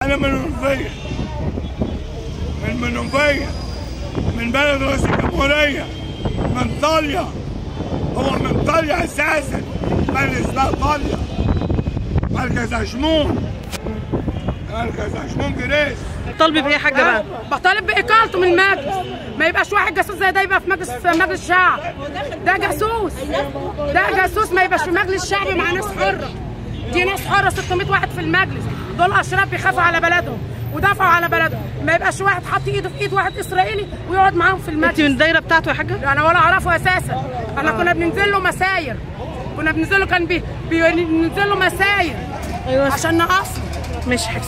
أنا من المنوفية من منوفية من بلد رئيس الجمهورية من طاليا هو من طاليا أساسا بلد اسمها طاليا مركز عشمون مركز عشمون جريس طالبه بايه يا حاجه بقى؟ بطالب باقالته من المجلس ما يبقاش واحد جاسوس زي ده يبقى في مجلس مجلس الشعب ده جاسوس ده جاسوس ما يبقاش في مجلس الشعب مع ناس حره دي ناس حره 600 واحد في المجلس دول اشراف بيخافوا على بلدهم ودافعوا على بلدهم ما يبقاش واحد حط ايده في ايد واحد اسرائيلي ويقعد معاهم في انت من المجلس الدايره بتاعته يا حاجه؟ انا ولا اعرفه اساسا انا كنا بننزل له مساير كنا بننزل له كان بي... بننزل له مساير ايوه عشان نقصه مش حاجة.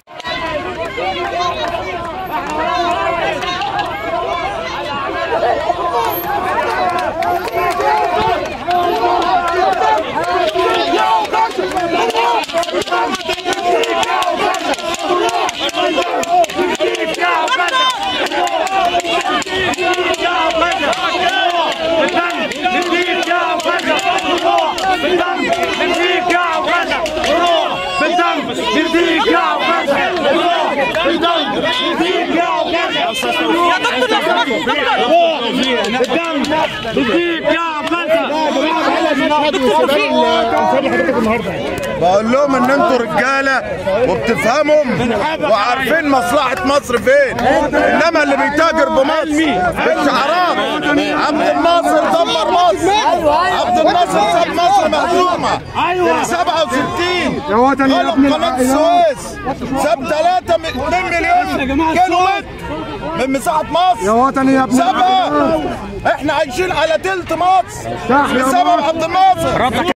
بقول لهم ان انتوا رجاله وبتفهمهم وعارفين مصلحه مصر فين انما اللي بيتاجر بمصر بالشعارات عبد الناصر دمر مصر عبد الناصر ساب مصر مهزومه ايوه 67 يا وطن يا غلق ابن قناه السويس ساب 3 2 مليون كيلو متر من مساحه مصر يا وطني يا ابن سابها احنا عايشين على تلت مصر صح يا بسبب عبد الناصر